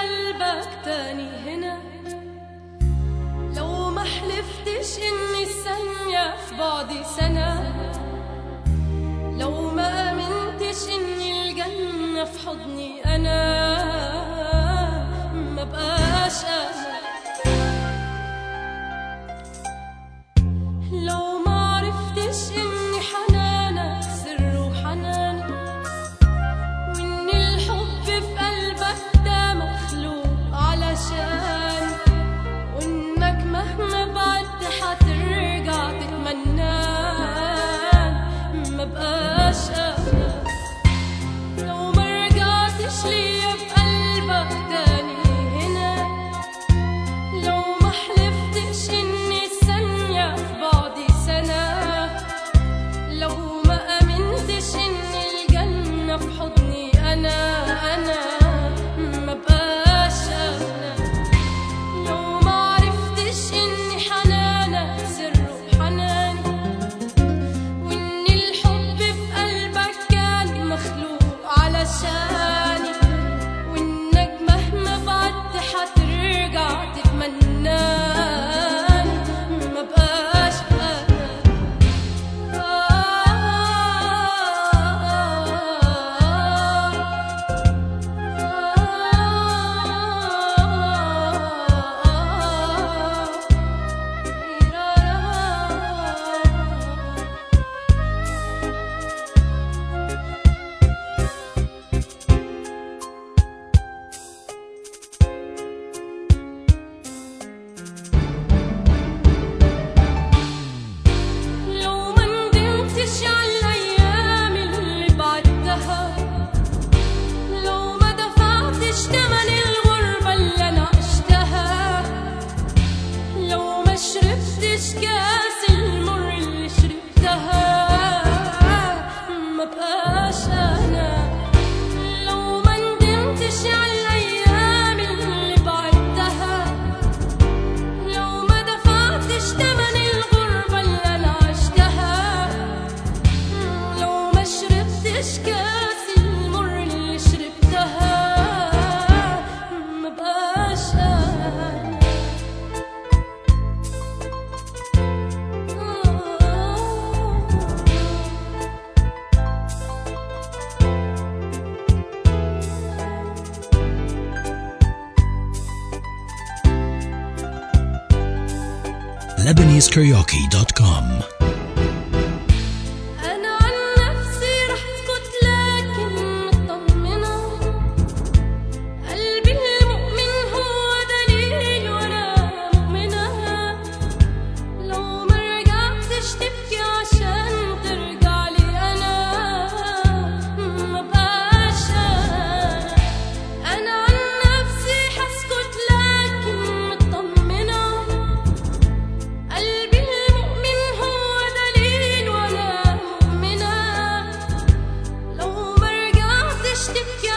قلبك تاني هنا لو ما حلفتش اني الثانية في بعدي سنة لو ما امنتش اني الجنة في حضني انا ما بقاش انا لو ما عرفتش اني حنانك سر وحناني وان الحب في قلبك ده مخلوق علشان وانك مهما بعدت حترجع تتمنان ما بقاش انا لو ما رجعتش ليا بقلبك تاني هنا لو ما حلفتش اني ثانية في بعدي سنة لو ما امنتش ان الجنة في حضني انا انا ما بقاش انا لو ما عرفتش اني حنانك سر حناني وان الحب في قلبك كان مخلوق علشاني وانك مهما بعدت حترجع تتمناني ما بقاش انا لو ما ندمتش على الايام اللي بعدها لو ما دفعتش تمن الغربة اللي انا عشتها لو ما شربتش كاس المر اللي شربتها ما بقاش انا لو ما ندمتش على الايام اللي بعدها لو ما دفعتش تمن الغربة اللي أنا عشتها لو ما شربتش كاس المر اللي شربتها ما بقاش أنا Lebanese.karaoke.com أنا عن نفسي رح اسكت لكن مطمنة قلبي المؤمن هو دليل وأنا مؤمنة لو ما رجعتش تبكي عشان ترجع لي أنا ما بقاش أنا أنا عن نفسي حسكت لكن مطمنة قلبي المؤمن هو دليل وانا مؤمنة لو ما رجعتش تبكي